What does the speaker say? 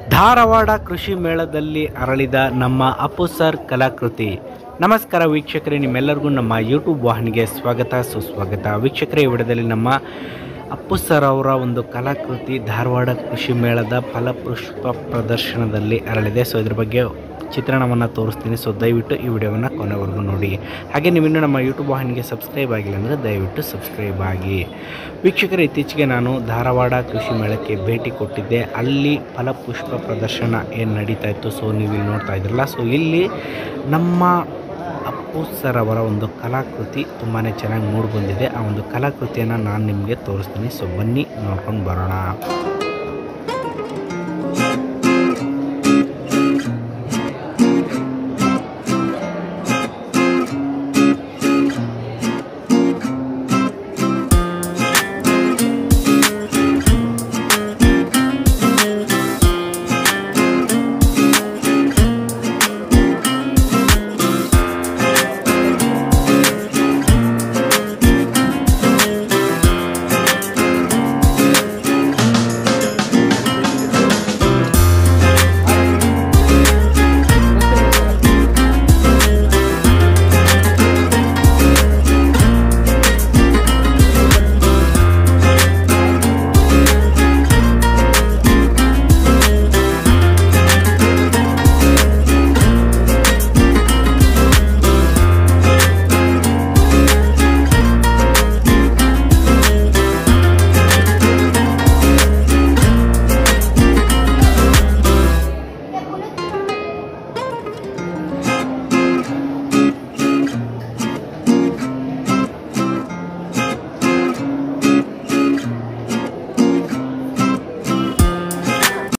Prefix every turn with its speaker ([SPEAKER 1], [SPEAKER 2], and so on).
[SPEAKER 1] ಧಾರವಾಡ ಕೃಷಿ ಮೇಳದಲ್ಲಿ ಅರಳಿದ ನಮ್ಮ ಅಪ್ಪು ಸರ್ ಕಲಾಕೃತಿ ನಮಸ್ಕಾರ ವೀಕ್ಷಕರೇ ನಿಮ್ಮೆಲ್ಲರಿಗೂ ನಮ್ಮ ಯೂಟ್ಯೂಬ್ ವಾಹಿನಿಗೆ ಸ್ವಾಗತ ಸುಸ್ವಾಗತ ವೀಕ್ಷಕರೇ ಈ ವಿಡಿಯೋದಲ್ಲಿ ನಮ್ಮ ಅಪ್ಪು ಸರ್ ಅವರ ಒಂದು ಕಲಾಕೃತಿ ಧಾರವಾಡ ಕೃಷಿ ಮೇಳದ ಫಲಪುಷ್ಪ ಪ್ರದರ್ಶನದಲ್ಲಿ ಅರಳಿದೆ ಸೊ ಇದ್ರ ಬಗ್ಗೆ ಚಿತ್ರಣವನ್ನು ತೋರಿಸ್ತೀನಿ ಸೊ ದಯವಿಟ್ಟು ಈ ವಿಡಿಯೋವನ್ನು ಕೊನೆವರೆಗೂ ನೋಡಿ ಹಾಗೆ ನೀವಿನ್ನೂ ನಮ್ಮ ಯೂಟ್ಯೂಬ್ ವಾಹಿನಿಗೆ ಸಬ್ಸ್ಕ್ರೈಬ್ ಆಗಿಲ್ಲ ಅಂದರೆ ದಯವಿಟ್ಟು ಸಬ್ಸ್ಕ್ರೈಬ್ ಆಗಿ ವೀಕ್ಷಕರೇ ಇತ್ತೀಚೆಗೆ ನಾನು ಧಾರವಾಡ ಕೃಷಿ ಮೇಳಕ್ಕೆ ಭೇಟಿ ಕೊಟ್ಟಿದ್ದೆ ಅಲ್ಲಿ ಫಲಪುಷ್ಪ ಪ್ರದರ್ಶನ ಏನು ನಡೀತಾ ಇತ್ತು ಸೊ ನೀವು ಇಲ್ಲಿ ನೋಡ್ತಾ ಇದ್ರಲ್ಲ ಸೊ ಇಲ್ಲಿ ನಮ್ಮ ಅಪ್ಪು ಸರ್ ಅವರ ಒಂದು ಕಲಾಕೃತಿ ತುಂಬಾ ಚೆನ್ನಾಗಿ ಮೂಡಿ ಬಂದಿದೆ ಆ ಒಂದು ಕಲಾಕೃತಿಯನ್ನು ನಾನು ನಿಮಗೆ ತೋರಿಸ್ತೀನಿ ಸೊ ಬನ್ನಿ ನೋಡ್ಕೊಂಡು ಬರೋಣ